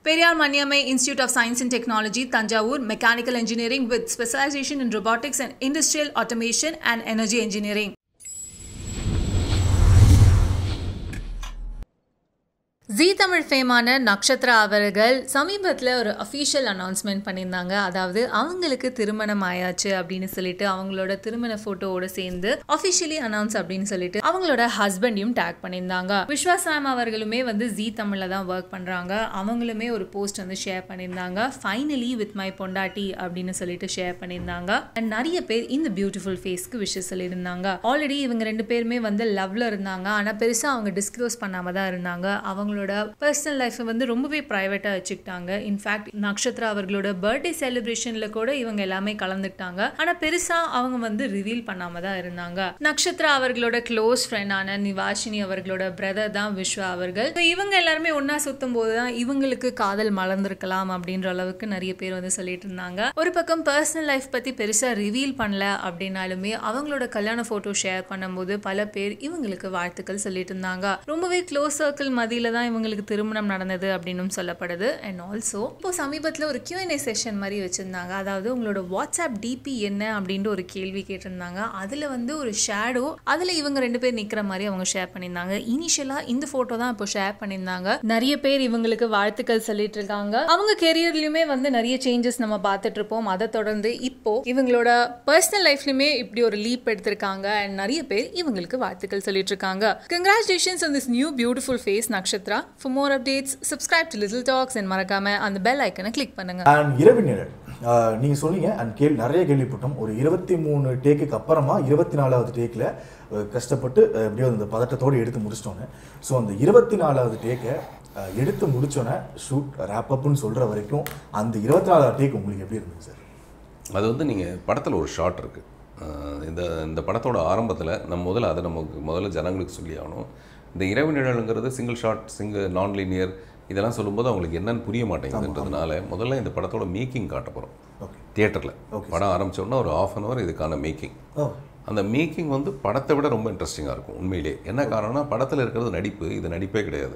Periyar Maniamai Institute of Science and Technology, Tanjavur, Mechanical Engineering with specialization in robotics and industrial automation and energy engineering. ஜீ தமிழ் ஃபேமான நக்ஷத்ரா அவர்கள் சமீபத்தில் ஒரு official announcement பண்ணியிருந்தாங்க அதாவது அவங்களுக்கு திருமணம் ஆயாச்சு அப்படின்னு சொல்லிட்டு அவங்களோட திருமண ஃபோட்டோவோட சேர்ந்து அஃபிஷியலி அனௌன்ஸ் அப்படின்னு சொல்லிட்டு அவங்களோட ஹஸ்பண்டையும் டேக் பண்ணியிருந்தாங்க விஸ்வா சாம் அவர்களுமே வந்து ஜீ தமிழில் தான் ஒர்க் பண்ணுறாங்க அவங்களுமே ஒரு போஸ்ட் வந்து ஷேர் பண்ணியிருந்தாங்க ஃபைனலி வித் மை பொண்டாட்டி அப்படின்னு சொல்லிட்டு ஷேர் பண்ணியிருந்தாங்க அண்ட் நிறைய பேர் இந்த பியூட்டிஃபுல் ஃபேஸ்க்கு விஷயம் சொல்லியிருந்தாங்க ஆல்ரெடி இவங்க ரெண்டு பேருமே வந்து லவ்ல இருந்தாங்க ஆனால் பெருசாக அவங்க டிஸ்க்ளோஸ் பண்ணாம தான் இருந்தாங்க அவங்களோட பர்சனல் லைஃப்பை வந்து ரொம்பவே ப்ரைவேட்டாக வச்சுக்கிட்டாங்க இன்ஃபேக்ட் நக்ஷத்ரா அவர்களோட பர்த்டே செலிப்ரேஷனில் கூட இவங்க எல்லாமே கலந்துக்கிட்டாங்க ஆனால் பெருசாக அவங்க வந்து ரிவீல் பண்ணாம தான் இருந்தாங்க நக்ஷத்ரா அவர்களோட க்ளோஸ் ஃப்ரெண்டான நிவாஷினி அவர்களோட பிரதர் தான் விஸ்வா அவர்கள் So இவங்க எல்லாருமே ஒன்றா சுத்தும் போது தான் இவங்களுக்கு காதல் மலர்ந்திருக்கலாம் அப்படின்ற அளவுக்கு நிறைய பேர் வந்து சொல்லிட்டு இருந்தாங்க ஒரு பக்கம் பர்சனல் லைஃப் பற்றி பெருசாக ரிவீல் பண்ணல அப்படின்னாலுமே அவங்களோட கல்யாண ஃபோட்டோ ஷேர் பண்ணும்போது பல பேர் இவங்களுக்கு வாழ்த்துக்கள் சொல்லிட்டு இருந்தாங்க ரொம்பவே க்ளோஸ் சர்க்கிள் மதியில தான் இவங்களுக்கு திருமணம் நடந்தது அப்படின்னு சொல்லப்படுது அண்ட் ஆல்சோ இப்போ சமீபத்தில் ஒரு Q&A செஷன் மாதிரி வச்சுருந்தாங்க அதாவது உங்களோட வாட்ஸ்அப் டிபி என்ன அப்படின்ற ஒரு கேள்வி கேட்டிருந்தாங்க அதில் வந்து ஒரு ஷேடோ அதில் இவங்க ரெண்டு பேர் நிற்கிற மாதிரி அவங்க ஷேர் பண்ணியிருந்தாங்க இனிஷியலாக இந்த ஃபோட்டோ தான் இப்போ ஷேர் பண்ணியிருந்தாங்க நிறைய பேர் இவங்களுக்கு வாழ்த்துக்கள் சொல்லிட்டு இருக்காங்க அவங்க கெரியர்லையுமே வந்து நிறைய சேஞ்சஸ் நம்ம பார்த்துட்டு இருப்போம் அதை தொடர்ந்து இப்போ இவங்களோட பர்சனல் லைஃப்லையுமே இப்படி ஒரு லீப் எடுத்திருக்காங்க அண்ட் நிறைய பேர் இவங்களுக்கு வாழ்த்துக்கள் சொல்லிட்டு இருக்காங்க congratulations on this new beautiful face Nakshatra for more updates subscribe to little talks and மறக்காம அந்த பெல் ஐக்கனை கிளிக் பண்ணுங்க அண்ட் இரவு நிழல் ஆஹ் நீங்க சொன்னீங்க அண்ட் கேள்வி நிறைய கேள்விப்பட்டோம் ஒரு இருபத்தி மூணு டேக்குக்கு அப்புறமா இருபத்தி நாலாவது டேக்கில் கஷ்டப்பட்டு அஹ், எப்படியோ அந்த பதட்டத்தோடு எடுத்து முடிச்சிட்டோன்னு ஸோ அந்த இருபத்தி நாலாவது டேக்கை எடுத்து முடிச்சோன்னே ஷூட் ரேப் அப்னு சொல்கிற வரைக்கும் அந்த இருபத்தி நாலாவது டேக் உங்களுக்கு எப்படி இருந்தது சார் அது வந்து நீங்கள் படத்தில் ஒரு ஷாட் இருக்குது இந்த இந்த படத்தோட ஆரம்பத்தில் நம்ம முதல்ல அதை நமக்கு முதல்ல ஜனங்களுக்கு சொல்லி ஆகணும் இந்த இரவு நிழலுங்கிறது single shot single non linear இதெல்லாம் சொல்லும்போது அவங்களுக்கு என்னன்னு புரிய மாட்டேங்குதுன்றதுனால முதல்ல இந்த படத்தோட மேக்கிங் காட்ட போகிறோம் ஓகே தியேட்டரில் படம் ஆரம்பிச்சோன்னா ஒரு ஆஃப் அன் ஹவர் இதுக்கான மேக்கிங் ஓ அந்த மேக்கிங் வந்து படத்தை விட ரொம்ப இன்ட்ரெஸ்டிங்காக இருக்கும் உண்மையிலே என்ன காரணம்னா படத்தில் இருக்கிறது நடிப்பு இது நடிப்பே கிடையாது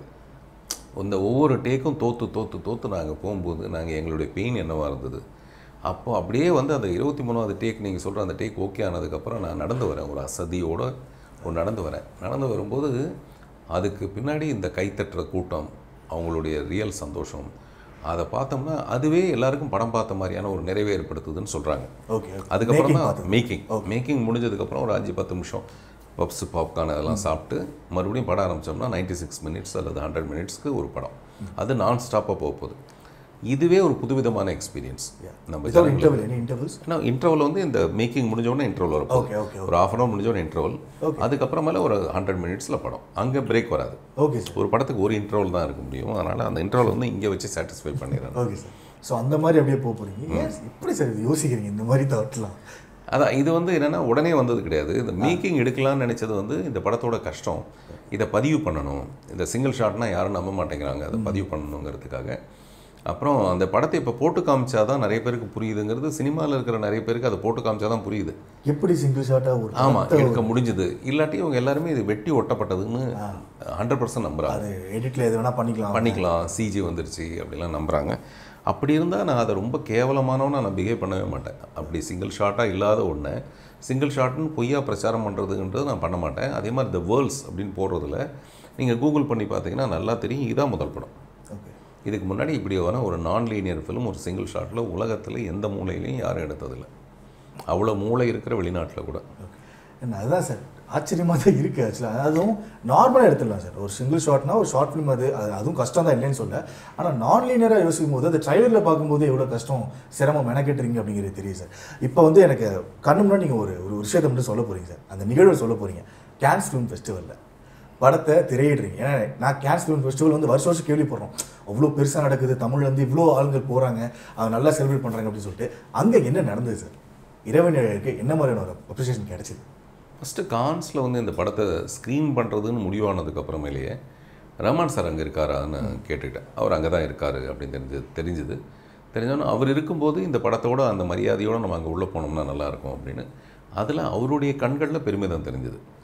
இந்த ஒவ்வொரு டேக்கும் தோற்று தோற்று தோற்று நாங்கள் போகும்போது நாங்கள் எங்களுடைய பெயின் என்னவாக இருந்தது அப்போ அப்படியே வந்து அந்த இருபத்தி மூணாவது டேக் நீங்கள் சொல்கிற அந்த டேக் ஓகே ஆனதுக்கப்புறம் நான் நடந்து வரேன் ஒரு அசதியோட ஒரு நடந்து வரேன் நடந்து வரும்போது அதுக்கு பின்னாடி இந்த கைத்தட்டுற கூட்டம் அவங்களுடைய ரியல் சந்தோஷம் அதை பார்த்தோம்னா அதுவே எல்லாருக்கும் படம் பார்த்த மாதிரியான ஒரு நிறைவை ஏற்படுத்துதுன்னு சொல்கிறாங்க ஓகே அதுக்கப்புறம் தான் மேக்கிங் மேக்கிங் முடிஞ்சதுக்கப்புறம் ஒரு அஞ்சு பத்து நிமிஷம் பப்ஸ் பாப்கார்ன் அதெல்லாம் சாப்பிட்டு மறுபடியும் படம் ஆரம்பித்தோம்னா 96 சிக்ஸ் மினிட்ஸ் அல்லது ஹண்ட்ரட் மினிட்ஸ்க்கு ஒரு படம் அது நான் ஸ்டாப்பாக போக போகுது இதுவே ஒரு புதுவிதமான எக்ஸ்பீரியன்ஸ் நம்ம வித்தவுட் இன்டர்வல் எனி இன்டர்வல்ஸ் ஏன்னா இன்டர்வல் வந்து இந்த மேக்கிங் முடிஞ்ச உடனே இன்டர்வல் வரும் ஓகே ஓகே ஒரு ஆஃப் அன் ஹவர் முடிஞ்ச உடனே இன்டர்வல் அதுக்கப்புறமேல ஒரு ஹண்ட்ரட் மினிட்ஸில் படம் அங்கே பிரேக் வராது ஓகே சார் ஒரு படத்துக்கு ஒரு இன்டர்வல் தான் இருக்க முடியும் அதனால் அந்த இன்டர்வல் வந்து இங்கே வச்சு சாட்டிஸ்ஃபை பண்ணிடுறேன் ஓகே சார் ஸோ அந்த மாதிரி அப்படியே போக போகிறீங்க ஏன் இப்படி சார் இது யோசிக்கிறீங்க இந்த மாதிரி தாட்லாம் அதான் இது வந்து என்னென்னா உடனே வந்தது கிடையாது இந்த மேக்கிங் எடுக்கலாம்னு நினச்சது வந்து இந்த படத்தோட கஷ்டம் இதை பதிவு பண்ணணும் இந்த சிங்கிள் ஷாட்னா யாரும் நம்ப மாட்டேங்கிறாங்க அதை பதிவு பண்ணணுங்கிறதுக்காக அப்புறம் அந்த படத்தை இப்போ போட்டு காமிச்சா தான் நிறைய பேருக்கு புரியுதுங்கிறது சினிமாவில் இருக்கிற நிறைய பேருக்கு அதை போட்டு காமிச்சா தான் புரியுது எப்படி சிங்கிள் ஷாட்டாக ஒரு ஆமாம் எடுக்க முடிஞ்சுது இல்லாட்டி இவங்க எல்லாருமே இது வெட்டி ஒட்டப்பட்டதுன்னு ஹண்ட்ரட் பர்சன்ட் நம்புறாங்க அது எடிட்டில் எது வேணால் பண்ணிக்கலாம் பண்ணிக்கலாம் சிஜி வந்துருச்சு அப்படிலாம் நம்புகிறாங்க அப்படி இருந்தால் நான் அதை ரொம்ப கேவலமானவனா நான் பிஹேவ் பண்ணவே மாட்டேன் அப்படி சிங்கிள் ஷாட்டாக இல்லாத ஒன்று சிங்கிள் ஷாட்னு பொய்யா பிரச்சாரம் பண்ணுறதுன்றது நான் பண்ண மாட்டேன் அதே மாதிரி த வேர்ல்ட்ஸ் அப்படின்னு போடுறதுல நீங்கள் கூகுள் பண்ணி பார்த்தீங்கன்னா நல்லா தெரியும் இதான் முதல் படம் ஓகே இதுக்கு முன்னாடி இப்படி வர ஒரு நான் லீனியர் ஃபிலிம் ஒரு சிங்கிள் ஷாட்டில் உலகத்தில் எந்த மூலையிலையும் யாரும் எடுத்ததில்லை அவ்வளோ மூளை இருக்கிற வெளிநாட்டில் கூட ஓகே என்ன அதுதான் சார் ஆச்சரியமாக தான் இருக்குது ஆக்சுவலாக அதுவும் நார்மலாக எடுத்துடலாம் சார் ஒரு சிங்கிள் ஷாட்னா ஒரு ஷார்ட் ஃபிலிம் அது அது அதுவும் கஷ்டம் தான் இல்லைன்னு சொல்ல ஆனால் நான் லீனியராக யோசிக்கும் போது அந்த ட்ரைலரில் பார்க்கும்போது எவ்வளோ கஷ்டம் சிரமம் மெனக்கெட்டுறீங்க அப்படிங்கிறது தெரியும் சார் இப்போ வந்து எனக்கு கண்ணு முன்னாடி நீங்கள் ஒரு ஒரு விஷயத்தை மட்டும் சொல்ல போகிறீங்க சார் அந்த நிகழ்வை சொல்ல போகிறீங்க கேன்ஸ் ஃபிலிம் ஃபெஸ்டிவலில் படத்தை திரையிடுறீங்க ஏன்னா நான் கேன்ஸ் ஃபிலிம் ஃபெஸ்டிவல் வந்து வருஷம் வருஷம் கேள்விப்படுறோம் அவ்வளோ பெருசாக நடக்குது தமிழ்லேருந்து இவ்வளோ ஆளுங்கள் போகிறாங்க அவங்க நல்லா செலிப்ரேட் பண்ணுறாங்க அப்படின்னு சொல்லிட்டு அங்கே என்ன நடந்தது சார் இரவினருக்கு என்ன மாதிரியான ஒரு அப்ரிசியேஷன் கிடைச்சிது ஃபஸ்ட்டு கான்ஸில் வந்து இந்த படத்தை ஸ்க்ரீன் பண்ணுறதுன்னு முடிவானதுக்கு அப்புறமேலேயே ரஹ்மான் சார் அங்கே இருக்காரான்னு கேட்டுக்கிட்டேன் அவர் அங்கே தான் இருக்காரு அப்படின்னு தெரிஞ்சது தெரிஞ்சுது தெரிஞ்சோன்னா அவர் இருக்கும்போது இந்த படத்தோட அந்த மரியாதையோடு நம்ம அங்கே உள்ளே போனோம்னா நல்லாயிருக்கும் அப்படின்னு அதில் அவருடைய கண்களில் பெருமிதம் தெரிஞ்சுது